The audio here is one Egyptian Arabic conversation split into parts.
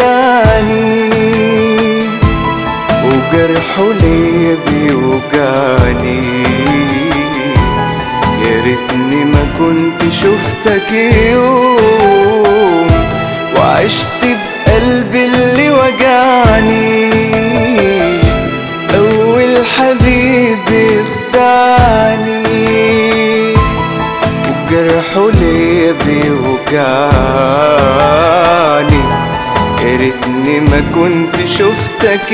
بيخدعني وجرحه ليه بيوجعني يا ريتني ما كنت شفتك يوم وعشت بقلبي اللي وجعني أول حبيب يخدعني وجرحه ليه بيوجعني يا ريتني ما كنت شفتك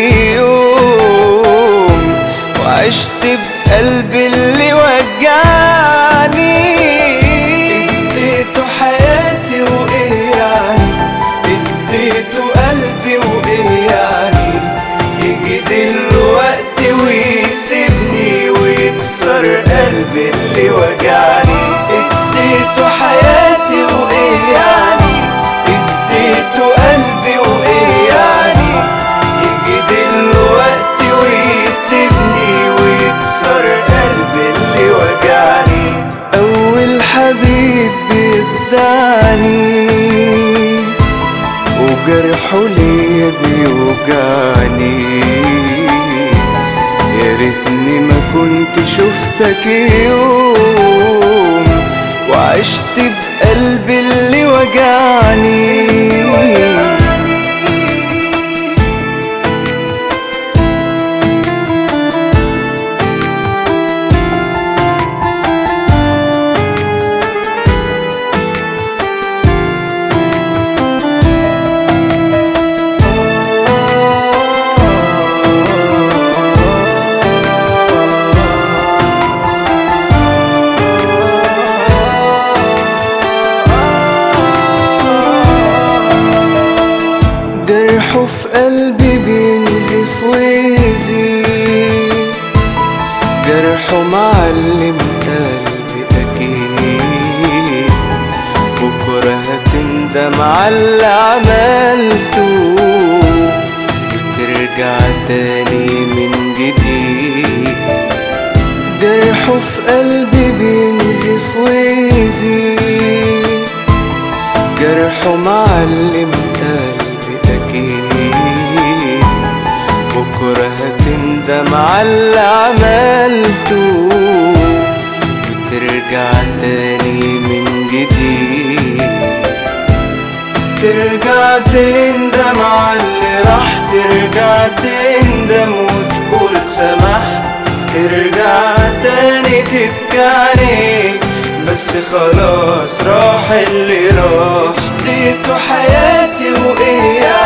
يوم وعشت بقلبي اللي وجعني اديته حياتي وايه يعني اديته قلبي وايه يعني يجي دلوقتي ويسيبني ويكسر قلبي اللي وجعني اديته حياتي وايه يعني اديته قلبي وايه يعني يجي دلوقتي ويسيبني ويكسر قلبي اللي وجعني اول حبيب بيخدعني وجرحه ليه بيوجعني يا ريتني ما كنت شفتك يوم وعشت بقلبي اللي وجعني جرحه في قلبي بينزف ويزيد جرحه معلم قلبي أكيد بكرة هتندم على اللي عملته وترجع تاني من جديد جرحه في قلبي بينزف ويزيد جرحه معلم قلبي أكيد بكرة هتندم على اللي عملته وترجع تاني من جديد ترجع تندم على اللي راح ترجع تندم وتقول سمحت ترجع تاني تبكي عليك بس خلاص راح اللي راح اديته حياتي وايه